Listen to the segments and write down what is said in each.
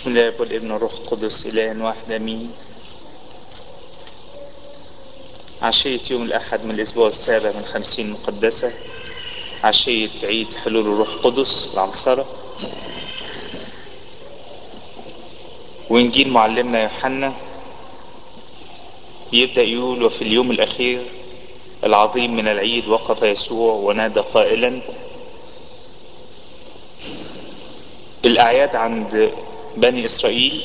بسم الله والابن والروح القدس إله واحد أمين عشية يوم الأحد من الأسبوع السابع من خمسين مقدسة عشية عيد حلول الروح القدس العنصرة وإنجيل معلمنا يوحنا يبدأ يقول وفي اليوم الأخير العظيم من العيد وقف يسوع ونادى قائلا الأعياد عند بني إسرائيل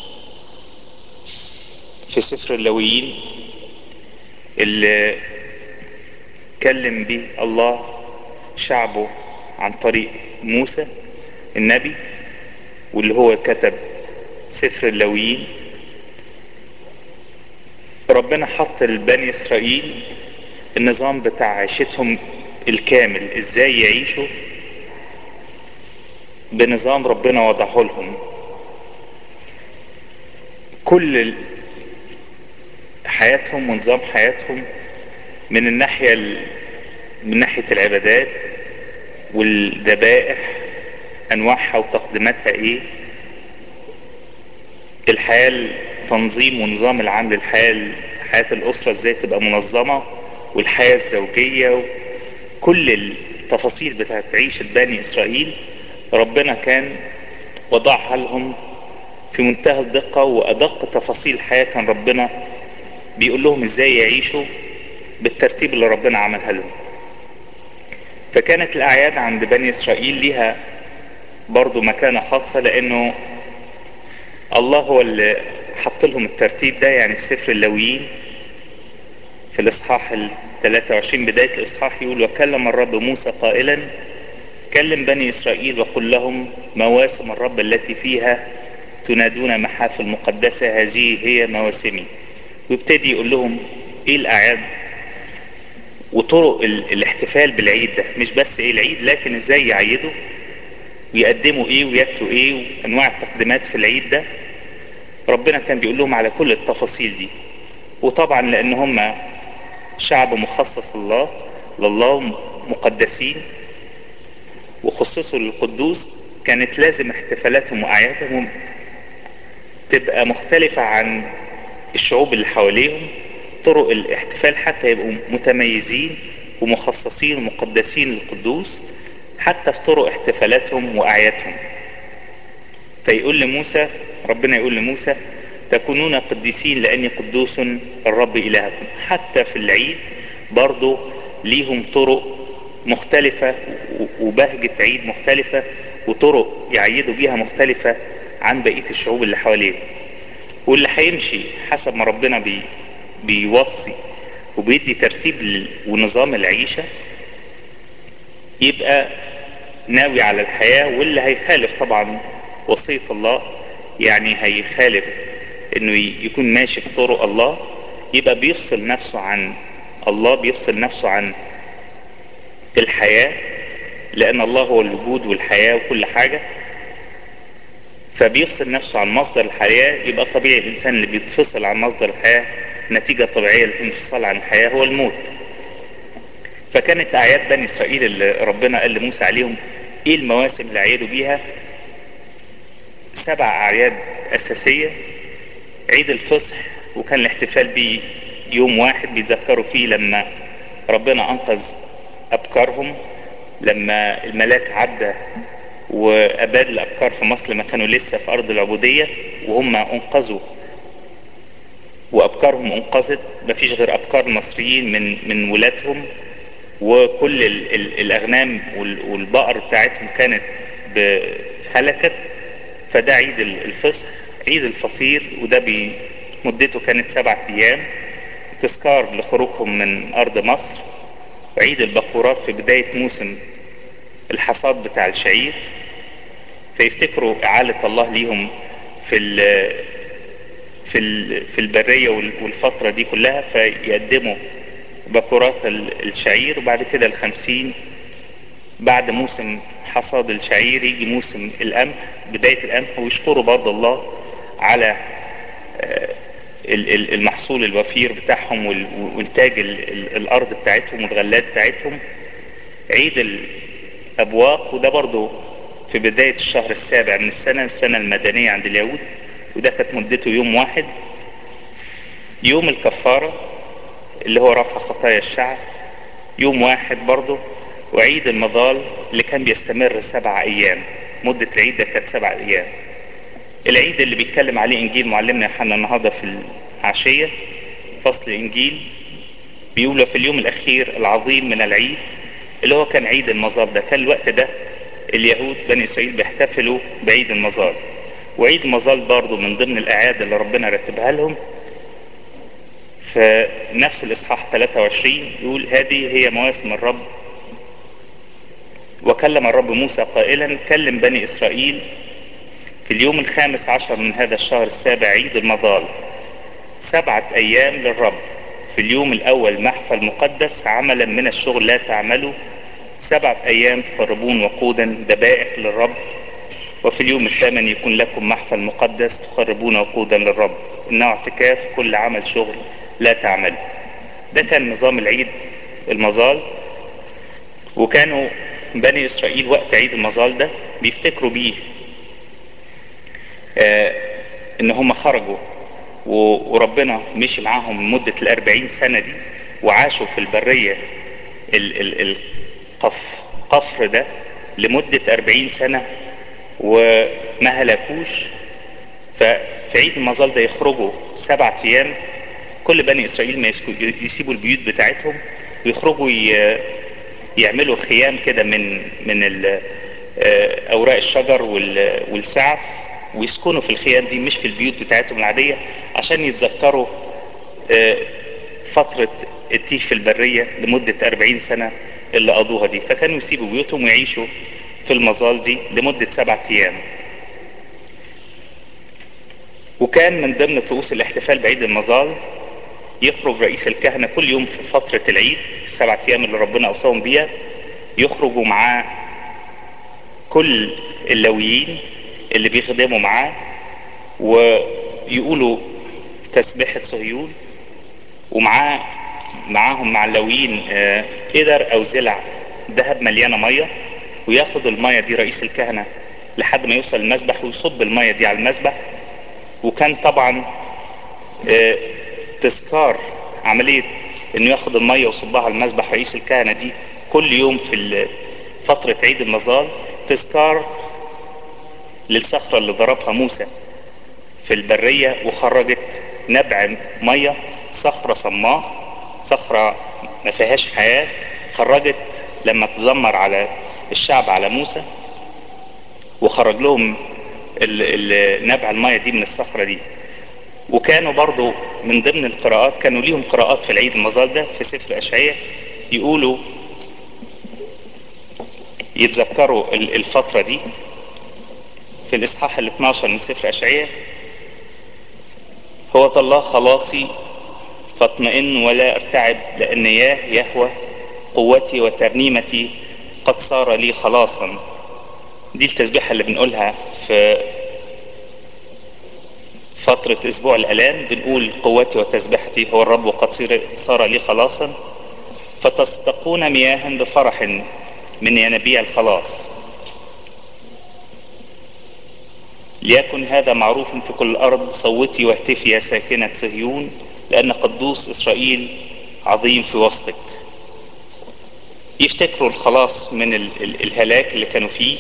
في سفر اللويين اللي كلم به الله شعبه عن طريق موسى النبي واللي هو كتب سفر اللويين ربنا حط لبني إسرائيل النظام بتاع عيشتهم الكامل ازاي يعيشوا بنظام ربنا وضعه لهم كل حياتهم ونظام حياتهم من الناحية من ناحية العبادات والذبائح انواعها وتقديماتها ايه الحياة التنظيم ونظام العام للحياة حياة الاسرة ازاي تبقى منظمة والحياة الزوجية كل التفاصيل بتاعت عيشة بني اسرائيل ربنا كان وضعها لهم في منتهى الدقة وأدق تفاصيل الحياة كان ربنا بيقول لهم ازاي يعيشوا بالترتيب اللي ربنا عملها لهم فكانت الأعياد عند بني إسرائيل ليها برضو مكانة خاصة لأنه الله هو اللي حط لهم الترتيب ده يعني في سفر اللويين في الإصحاح ال 23 بداية الإصحاح يقول وكلم الرب موسى قائلا كلم بني إسرائيل وقل لهم مواسم الرب التي فيها تنادون محافل مقدسة هذه هي مواسمي ويبتدي يقول لهم ايه الاعياد وطرق الاحتفال بالعيد ده مش بس ايه العيد لكن ازاي يعيدوا ويقدموا ايه وياكلوا ايه وانواع التقديمات في العيد ده ربنا كان بيقول لهم على كل التفاصيل دي وطبعا لان هم شعب مخصص الله لله مقدسين وخصصوا للقدوس كانت لازم احتفالاتهم واعيادهم تبقى مختلفة عن الشعوب اللي حواليهم طرق الاحتفال حتى يبقوا متميزين ومخصصين ومقدسين للقدوس حتى في طرق احتفالاتهم واعيادهم فيقول لموسى ربنا يقول لموسى تكونون قديسين لاني قدوس الرب الهكم حتى في العيد برضو ليهم طرق مختلفة وبهجة عيد مختلفة وطرق يعيدوا بيها مختلفة عن بقية الشعوب اللي حواليه واللي هيمشي حسب ما ربنا بي بيوصي وبيدي ترتيب ونظام العيشة يبقى ناوي على الحياة واللي هيخالف طبعا وصية الله يعني هيخالف انه يكون ماشي في طرق الله يبقى بيفصل نفسه عن الله بيفصل نفسه عن الحياة لان الله هو الوجود والحياة وكل حاجة فبيفصل نفسه عن مصدر الحياة يبقى طبيعي الإنسان اللي بيتفصل عن مصدر الحياة نتيجة طبيعية للانفصال عن الحياة هو الموت فكانت أعياد بني إسرائيل اللي ربنا قال لموسى عليهم إيه المواسم اللي عيدوا بيها سبع أعياد أساسية عيد الفصح وكان الاحتفال بيه يوم واحد بيتذكروا فيه لما ربنا أنقذ أبكارهم لما الملاك عدى وأباد الأبكار في مصر لما كانوا لسه في أرض العبودية وهم أنقذوا وأبكارهم أنقذت مفيش غير أبكار مصريين من من ولادهم وكل ال ال الأغنام والبقر بتاعتهم كانت هلكت فده عيد الفصح عيد الفطير وده مدته كانت سبعة أيام تذكار لخروجهم من أرض مصر وعيد البقورات في بداية موسم الحصاد بتاع الشعير فيفتكروا إعالة الله ليهم في ال في ال في البرية والفترة دي كلها فيقدموا بكرات الشعير وبعد كده الخمسين بعد موسم حصاد الشعير يجي موسم القمح بداية القمح ويشكروا برضه الله على المحصول الوفير بتاعهم وانتاج الارض بتاعتهم والغلات بتاعتهم عيد الابواق وده برضه في بداية الشهر السابع من السنة السنة المدنية عند اليهود وده كانت مدته يوم واحد يوم الكفارة اللي هو رفع خطايا الشعب يوم واحد برضه وعيد المظال اللي كان بيستمر سبع ايام مدة العيد ده كانت سبع ايام العيد اللي بيتكلم عليه انجيل معلمنا يوحنا النهارده في العشية فصل انجيل بيقول في اليوم الاخير العظيم من العيد اللي هو كان عيد المظال ده كان الوقت ده اليهود بني اسرائيل بيحتفلوا بعيد المظال وعيد المظال برضه من ضمن الاعياد اللي ربنا رتبها لهم في نفس الاصحاح 23 يقول هذه هي مواسم الرب وكلم الرب موسى قائلا كلم بني اسرائيل في اليوم الخامس عشر من هذا الشهر السابع عيد المظال سبعة ايام للرب في اليوم الاول محفل مقدس عملا من الشغل لا تعملوا سبعة ايام تقربون وقودا ذبائح للرب وفي اليوم الثامن يكون لكم محفل مقدس تقربون وقودا للرب انه اعتكاف كل عمل شغل لا تعمل ده كان نظام العيد المظال وكانوا بني اسرائيل وقت عيد المظال ده بيفتكروا بيه آه ان هم خرجوا وربنا مشي معاهم مدة الاربعين سنة دي وعاشوا في البرية ال ال القفر ده لمدة اربعين سنة وما هلكوش ففي عيد المظال ده يخرجوا سبعة ايام كل بني اسرائيل ما يسيبوا البيوت بتاعتهم ويخرجوا يعملوا خيام كده من من اوراق الشجر والسعف ويسكنوا في الخيام دي مش في البيوت بتاعتهم العادية عشان يتذكروا فترة التيه في البرية لمدة 40 سنة اللي قضوها دي فكانوا يسيبوا بيوتهم ويعيشوا في المظال دي لمدة سبعة ايام وكان من ضمن طقوس الاحتفال بعيد المظال يخرج رئيس الكهنة كل يوم في فترة العيد السبعة ايام اللي ربنا اوصاهم بيها يخرجوا معاه كل اللويين اللي بيخدموا معاه ويقولوا تسبيحة صهيون ومعاه معاهم مع اللويين قدر او زلع ذهب مليانة مية وياخد المية دي رئيس الكهنة لحد ما يوصل المسبح ويصب المية دي على المسبح وكان طبعا تذكار عملية انه ياخد المية ويصبها على المسبح رئيس الكهنة دي كل يوم في فترة عيد المظال تذكار للصخرة اللي ضربها موسى في البرية وخرجت نبع مية صخرة صماء صخرة ما فيهاش حياة خرجت لما تزمر على الشعب على موسى وخرج لهم نبع المية دي من الصخرة دي وكانوا برضو من ضمن القراءات كانوا ليهم قراءات في العيد المظال ده في سفر أشعية يقولوا يتذكروا الفترة دي في الإصحاح ال 12 من سفر أشعية هو الله خلاصي فاطمئن ولا ارتعب لأن ياه يهوى قوتي وترنيمتي قد صار لي خلاصا دي التسبيحة اللي بنقولها في فترة أسبوع الآلام بنقول قوتي وتسبيحتي هو الرب وقد صار لي خلاصا فتستقون مياها بفرح من ينابيع الخلاص ليكن هذا معروفا في كل الأرض صوتي واهتفي يا ساكنة صهيون لأن قدوس إسرائيل عظيم في وسطك يفتكروا الخلاص من ال ال الهلاك اللي كانوا فيه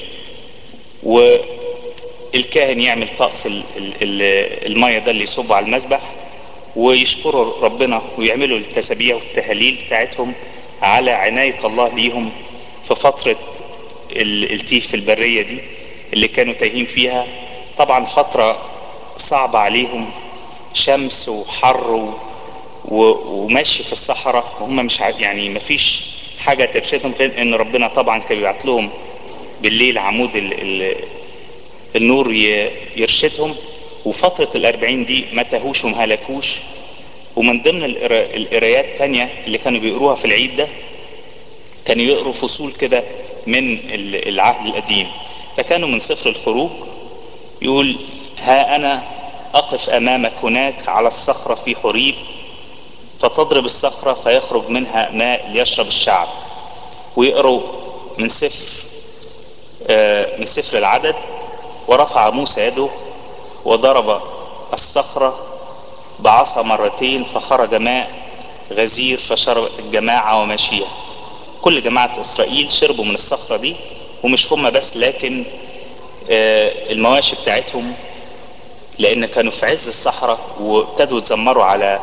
والكاهن يعمل طقس ال ال المية ده اللي يصب على المسبح ويشكروا ربنا ويعملوا التسابيح والتهاليل بتاعتهم على عناية الله ليهم في فترة التيه في البرية دي اللي كانوا تايهين فيها طبعا فترة صعبة عليهم شمس وحر و... و... وماشي في الصحراء وهم مش ع... يعني مفيش حاجة ترشدهم غير ان ربنا طبعا كان بيبعت لهم بالليل عمود ال... ال... النور ي... يرشدهم وفترة الأربعين دي ما تهوش وما هلكوش ومن ضمن القرا... القرايات التانية اللي كانوا بيقروها في العيد ده كانوا يقروا فصول كده من العهد القديم فكانوا من سفر الخروج يقول ها أنا أقف أمامك هناك على الصخرة في حريب فتضرب الصخرة فيخرج منها ماء ليشرب الشعب ويقروا من سفر من سفر العدد ورفع موسى يده وضرب الصخرة بعصا مرتين فخرج ماء غزير فشربت الجماعة ومشيها كل جماعة إسرائيل شربوا من الصخرة دي ومش هم بس لكن المواشي بتاعتهم لأن كانوا في عز الصحراء وابتدوا يتذمروا على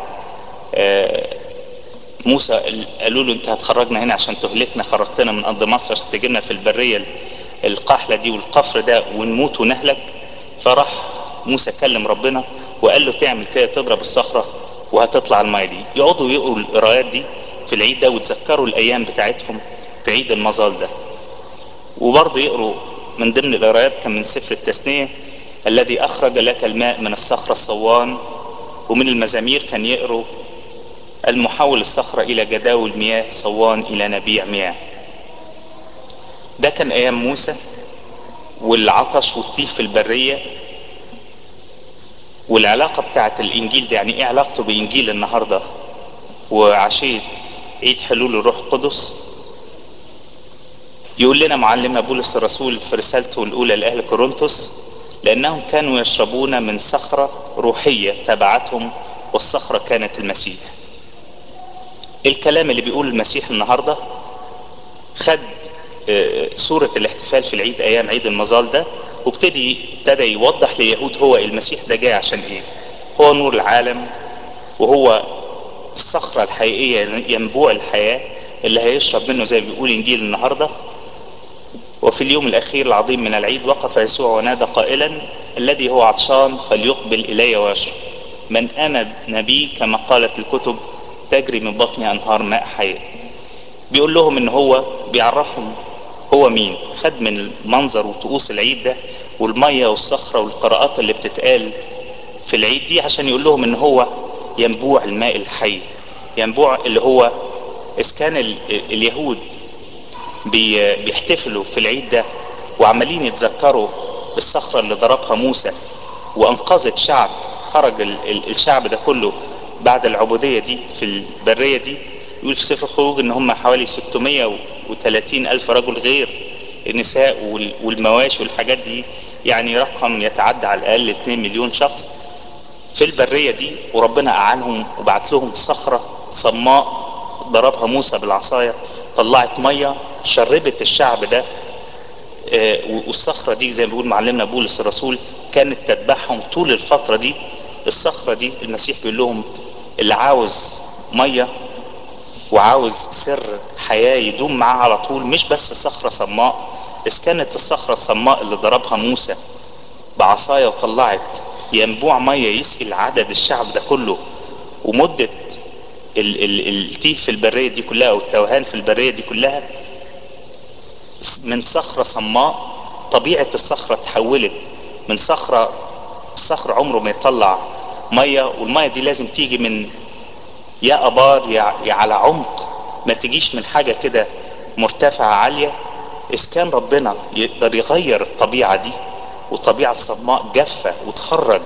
موسى قالوا له انت هتخرجنا هنا عشان تهلكنا خرجتنا من ارض مصر عشان تجينا في البريه القحله دي والقفر ده ونموت ونهلك فراح موسى كلم ربنا وقال له تعمل كده تضرب الصخره وهتطلع الميه دي يقعدوا يقروا القرايات دي في العيد ده وتذكروا الايام بتاعتهم في عيد المظال ده وبرضه يقروا من ضمن القرايات كان من سفر التثنيه الذي اخرج لك الماء من الصخره الصوان ومن المزامير كان يقروا المحول الصخرة إلى جداول مياه صوان إلى نبيع مياه ده كان أيام موسى والعطش والطيف في البرية والعلاقة بتاعت الإنجيل ده يعني إيه علاقته بإنجيل النهاردة وعشية عيد حلول الروح القدس يقول لنا معلمنا بولس الرسول في رسالته الأولى لأهل كورنثوس لأنهم كانوا يشربون من صخرة روحية تبعتهم والصخرة كانت المسيح الكلام اللي بيقول المسيح النهاردة خد صورة الاحتفال في العيد ايام عيد المظال ده وابتدي ابتدى يوضح لليهود هو المسيح ده جاي عشان ايه هو نور العالم وهو الصخرة الحقيقية ينبوع الحياة اللي هيشرب منه زي ما بيقول انجيل النهاردة وفي اليوم الاخير العظيم من العيد وقف يسوع ونادى قائلا الذي هو عطشان فليقبل الي ويشرب من امن بي كما قالت الكتب تجري من بطني انهار ماء حياة بيقول لهم ان هو بيعرفهم هو مين خد من المنظر وطقوس العيد ده والمية والصخرة والقراءات اللي بتتقال في العيد دي عشان يقول لهم ان هو ينبوع الماء الحي ينبوع اللي هو اذا كان ال- اليهود بي- بيحتفلوا في العيد ده وعمالين يتذكروا بالصخرة اللي ضربها موسى وانقذت شعب خرج ال- ال- الشعب ده كله بعد العبودية دي في البرية دي يقول في سفر الخروج ان هم حوالي 630 الف رجل غير النساء وال- والمواشي والحاجات دي يعني رقم يتعدى على الاقل 2 مليون شخص في البرية دي وربنا أعانهم وبعت لهم صخرة صماء ضربها موسى بالعصاية طلعت مية شربت الشعب ده آه، والصخرة دي زي ما بيقول معلمنا بولس الرسول كانت تتبعهم طول الفترة دي الصخرة دي المسيح بيقول لهم اللي عاوز مية وعاوز سر حياة يدوم معاه على طول مش بس صخرة صماء إذ كانت الصخرة الصماء اللي ضربها موسى بعصاية وطلعت ينبوع مية يسقي العدد الشعب ده كله ومدة ال- ال- التيه في البرية دي كلها او التوهان في البرية دي كلها من صخرة صماء طبيعة الصخرة اتحولت من صخرة الصخر عمره ما يطلع مية والمية دي لازم تيجي من يا ابار يا, يا على عمق ما تجيش من حاجة كده مرتفعة عالية اذ كان ربنا يقدر يغير الطبيعة دي والطبيعة الصماء جافة وتخرج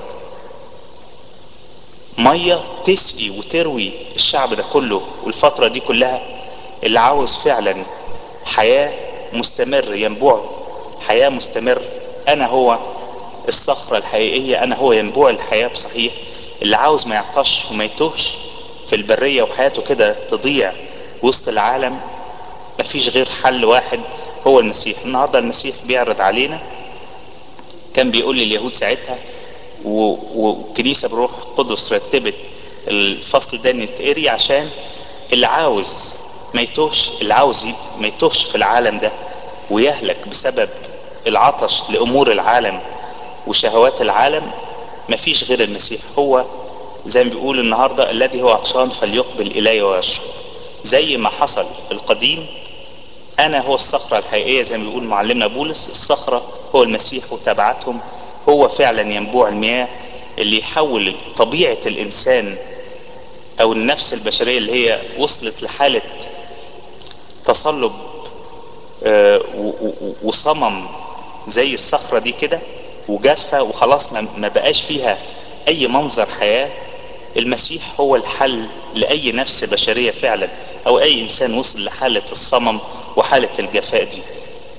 مية تسقي وتروي الشعب ده كله والفترة دي كلها اللي عاوز فعلا حياة مستمر ينبوع حياة مستمر انا هو الصخرة الحقيقية انا هو ينبوع الحياة بصحيح اللي عاوز ما يعطش وما يتوهش في البرية وحياته كده تضيع وسط العالم مفيش غير حل واحد هو المسيح النهاردة المسيح بيعرض علينا كان بيقول لليهود ساعتها و- والكنيسة بروح القدس رتبت الفصل ده نتقري عشان اللي عاوز ما يتوهش اللي عاوز ي- ما يتوهش في العالم ده ويهلك بسبب العطش لأمور العالم وشهوات العالم مفيش غير المسيح هو زي ما بيقول النهاردة الذي هو عطشان فليقبل إلي ويشرب زي ما حصل في القديم انا هو الصخرة الحقيقية زي ما بيقول معلمنا بولس الصخرة هو المسيح وتبعتهم هو فعلا ينبوع المياه اللي يحول طبيعة الانسان او النفس البشرية اللي هي وصلت لحالة تصلب آه، و- و- وصمم زي الصخرة دي كده وجافة وخلاص ما ما بقاش فيها اي منظر حياة المسيح هو الحل لاي نفس بشرية فعلا او اي انسان وصل لحالة الصمم وحالة الجفاء دي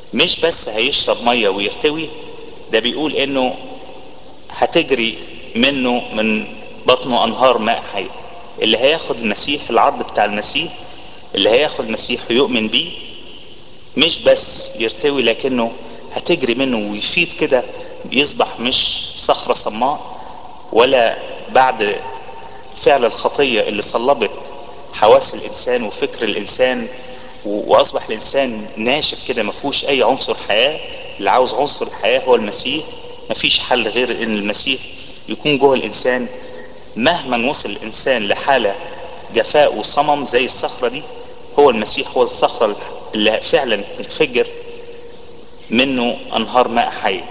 مش بس هيشرب مية ويرتوي ده بيقول انه هتجري منه من بطنه انهار ماء حي اللي هياخد المسيح العرض بتاع المسيح اللي هياخد المسيح ويؤمن بيه مش بس يرتوي لكنه هتجري منه ويفيض كده يصبح مش صخرة صماء ولا بعد فعل الخطية اللي صلبت حواس الانسان وفكر الانسان واصبح الانسان ناشف كده ما فيهوش اي عنصر حياة اللي عاوز عنصر الحياة هو المسيح مفيش حل غير ان المسيح يكون جوه الانسان مهما وصل الانسان لحالة جفاء وصمم زي الصخرة دي هو المسيح هو الصخرة اللي فعلا تنفجر منه انهار ماء حي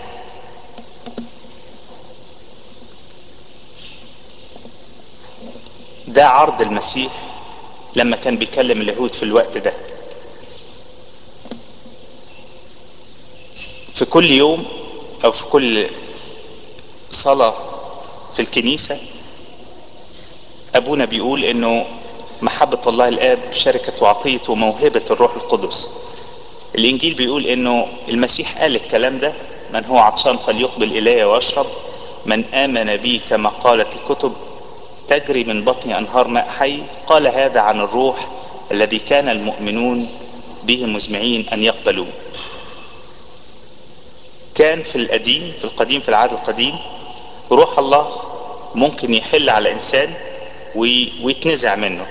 ده عرض المسيح لما كان بيكلم اليهود في الوقت ده في كل يوم او في كل صلاة في الكنيسة ابونا بيقول انه محبة الله الاب شركة وعطية وموهبة الروح القدس الانجيل بيقول انه المسيح قال الكلام ده من هو عطشان فليقبل الي واشرب من امن بي كما قالت الكتب تجري من بطن انهار ماء حي قال هذا عن الروح الذي كان المؤمنون به مزمعين ان يقبلوه كان في القديم في القديم في العهد القديم روح الله ممكن يحل على انسان ويتنزع منه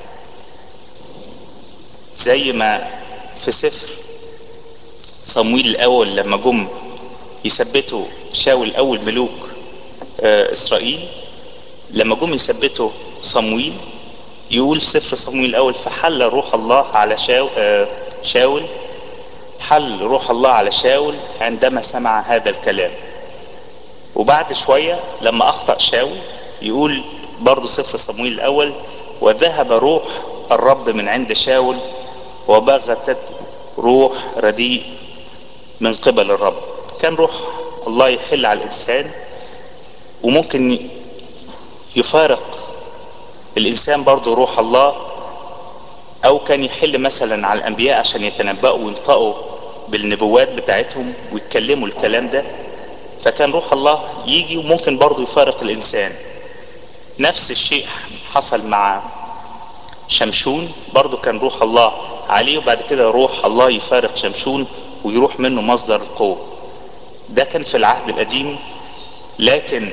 زي ما في سفر صمويل الاول لما جم يثبتوا شاول اول ملوك اسرائيل لما جم يثبتوا صمويل يقول سفر صمويل الاول فحل روح الله على شاو شاول حل روح الله على شاول عندما سمع هذا الكلام وبعد شوية لما اخطأ شاول يقول برضو سفر صمويل الاول وذهب روح الرب من عند شاول وبغتت روح رديء من قبل الرب كان روح الله يحل على الانسان وممكن يفارق الانسان برضو روح الله او كان يحل مثلا على الانبياء عشان يتنبأوا وينطقوا بالنبوات بتاعتهم ويتكلموا الكلام ده فكان روح الله يجي وممكن برضو يفارق الانسان نفس الشيء حصل مع شمشون برضو كان روح الله عليه وبعد كده روح الله يفارق شمشون ويروح منه مصدر القوة ده كان في العهد القديم لكن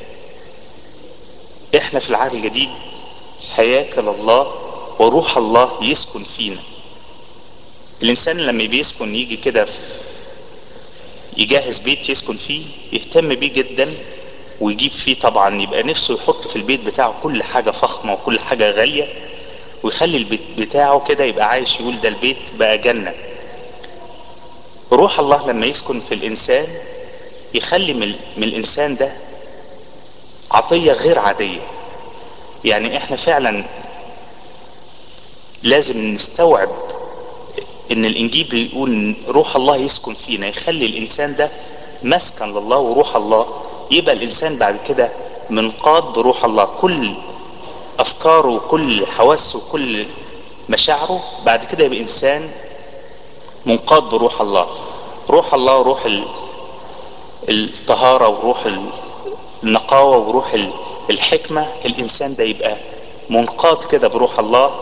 احنا في العهد الجديد هياكل الله وروح الله يسكن فينا الانسان لما بيسكن يجي كده يجهز بيت يسكن فيه يهتم بيه جدا ويجيب فيه طبعا يبقى نفسه يحط في البيت بتاعه كل حاجة فخمة وكل حاجة غالية ويخلي البيت بتاعه كده يبقى عايش يقول ده البيت بقى جنة روح الله لما يسكن في الانسان يخلي من, من الانسان ده عطية غير عادية يعني احنا فعلا لازم نستوعب ان الانجيل بيقول ان روح الله يسكن فينا يخلي الانسان ده مسكن لله وروح الله يبقى الانسان بعد كده منقاد بروح الله كل افكاره وكل حواسه وكل مشاعره بعد كده يبقى انسان منقاد بروح الله روح الله روح الطهارة وروح النقاوة وروح الحكمة الانسان ده يبقى منقاد كده بروح الله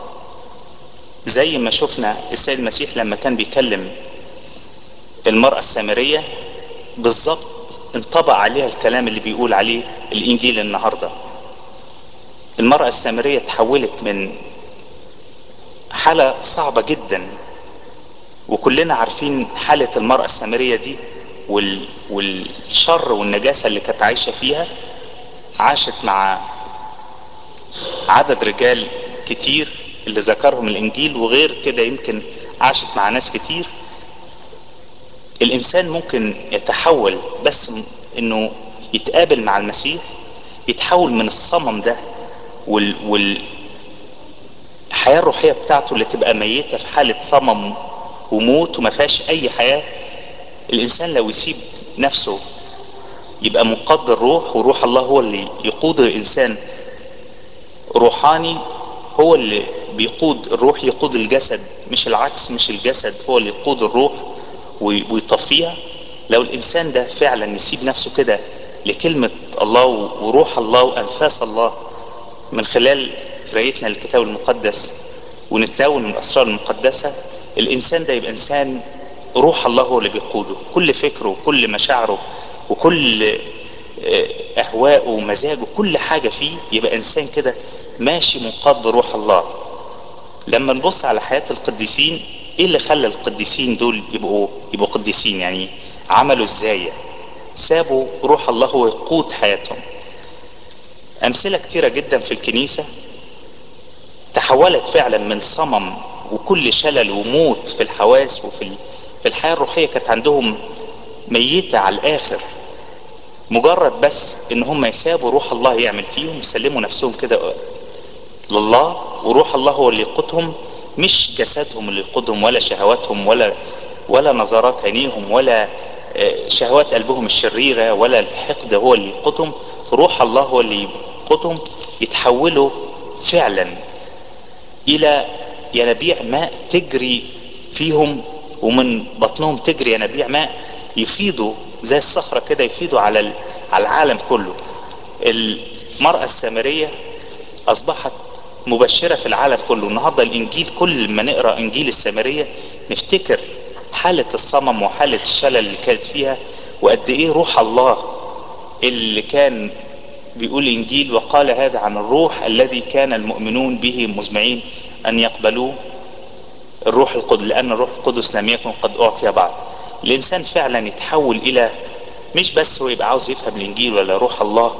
زي ما شفنا السيد المسيح لما كان بيكلم المرأة السامرية بالظبط انطبق عليها الكلام اللي بيقول عليه الانجيل النهاردة المرأة السامرية تحولت من حالة صعبة جدا وكلنا عارفين حالة المرأة السامرية دي وال... والشر والنجاسة اللي كانت عايشة فيها عاشت مع عدد رجال كتير اللي ذكرهم الانجيل وغير كده يمكن عاشت مع ناس كتير الانسان ممكن يتحول بس انه يتقابل مع المسيح يتحول من الصمم ده وال, وال... الحياة الروحية بتاعته اللي تبقى ميتة في حالة صمم وموت وما فيهاش اي حياة الانسان لو يسيب نفسه يبقى منقاد الروح وروح الله هو اللي يقود الانسان روحاني هو اللي بيقود الروح يقود الجسد مش العكس مش الجسد هو اللي يقود الروح ويطفيها لو الانسان ده فعلا يسيب نفسه كده لكلمة الله وروح الله وانفاس الله من خلال قرايتنا للكتاب المقدس ونتناول من الاسرار المقدسة الانسان ده يبقى انسان روح الله هو اللي بيقوده كل فكره وكل مشاعره وكل اهواءه ومزاجه كل حاجة فيه يبقى انسان كده ماشي منقاد بروح الله لما نبص على حياة القديسين ايه اللي خلى القديسين دول يبقوا يبقوا قديسين يعني عملوا ازاي سابوا روح الله هو يقود حياتهم امثلة كتيرة جدا في الكنيسة تحولت فعلا من صمم وكل شلل وموت في الحواس وفي في الحياة الروحية كانت عندهم ميتة على الاخر مجرد بس ان هم يسابوا روح الله يعمل فيهم يسلموا نفسهم كده لله وروح الله هو اللي يقودهم مش جسدهم اللي يقودهم ولا شهواتهم ولا ولا نظرات عينيهم ولا شهوات قلبهم الشريرة ولا الحقد هو اللي يقودهم روح الله هو اللي يقودهم يتحولوا فعلا الى ينابيع ماء تجري فيهم ومن بطنهم تجري ينابيع ماء يفيضوا زي الصخرة كده يفيضوا على على العالم كله المرأة السامرية اصبحت مبشرة في العالم كله النهاردة الانجيل كل ما نقرأ انجيل السامرية نفتكر حالة الصمم وحالة الشلل اللي كانت فيها وقد ايه روح الله اللي كان بيقول الانجيل وقال هذا عن الروح الذي كان المؤمنون به مزمعين ان يقبلوه الروح القدس لان الروح القدس لم يكن قد اعطي بعد الانسان فعلا يتحول الى مش بس هو يبقى عاوز يفهم الانجيل ولا روح الله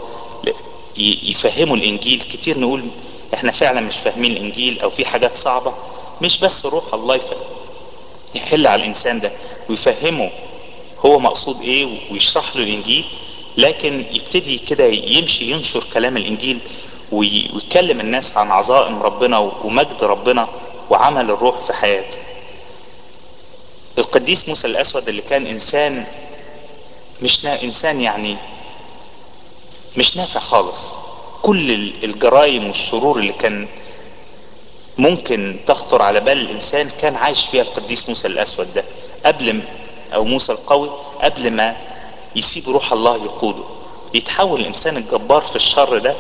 يفهموا الانجيل كتير نقول احنا فعلا مش فاهمين الانجيل او في حاجات صعبة مش بس روح الله يفهم يحل على الانسان ده ويفهمه هو مقصود ايه ويشرح له الانجيل لكن يبتدي كده يمشي ينشر كلام الانجيل ويكلم الناس عن عظائم ربنا ومجد ربنا وعمل الروح في حياته القديس موسى الاسود اللي كان انسان مش نا انسان يعني مش نافع خالص كل الجرائم والشرور اللي كان ممكن تخطر على بال الانسان كان عايش فيها القديس موسى الاسود ده قبل م... او موسى القوي قبل ما يسيب روح الله يقوده يتحول الانسان الجبار في الشر ده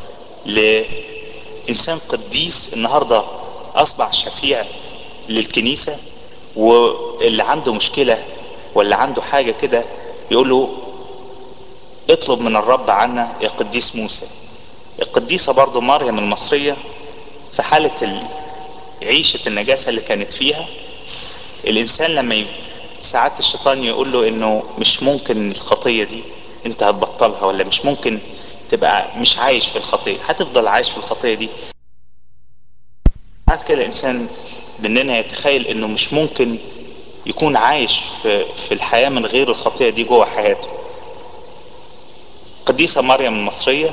لانسان قديس النهاردة اصبح شفيع للكنيسة واللي عنده مشكلة ولا عنده حاجة كده يقول له اطلب من الرب عنا يا قديس موسى القديسة برضو مريم المصرية في حالة عيشة النجاسة اللي كانت فيها الانسان لما ي... ساعات الشيطان يقول له انه مش ممكن الخطية دي انت هتبطلها ولا مش ممكن تبقى مش عايش في الخطية هتفضل عايش في الخطية دي ساعات كده الانسان مننا يتخيل انه مش ممكن يكون عايش في, في الحياة من غير الخطية دي جوه حياته قديسة مريم المصرية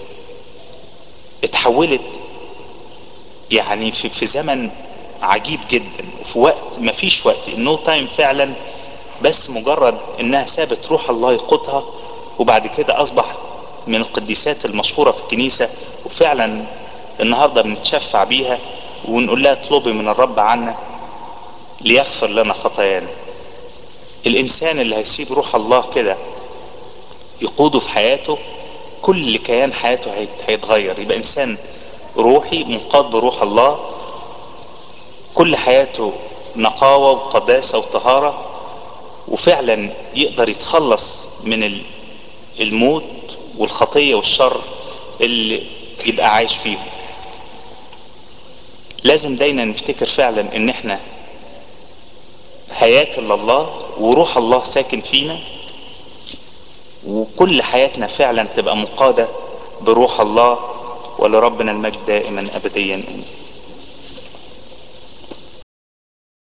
اتحولت يعني في, في زمن عجيب جدا وفي وقت ما فيش وقت النو تايم فعلا بس مجرد انها سابت روح الله يقودها وبعد كده اصبح من القديسات المشهورة في الكنيسة وفعلا النهاردة بنتشفع بيها ونقول لها اطلبي من الرب عنا ليغفر لنا خطايانا الانسان اللي هيسيب روح الله كده يقوده في حياته كل كيان حياته هيتغير يبقى انسان روحي منقاد بروح الله كل حياته نقاوة وقداسة وطهارة وفعلا يقدر يتخلص من الموت والخطية والشر اللي يبقى عايش فيه لازم دايما نفتكر فعلا ان احنا هياكل الله وروح الله ساكن فينا وكل حياتنا فعلا تبقى مقادة بروح الله ولربنا المجد دائما ابديا امين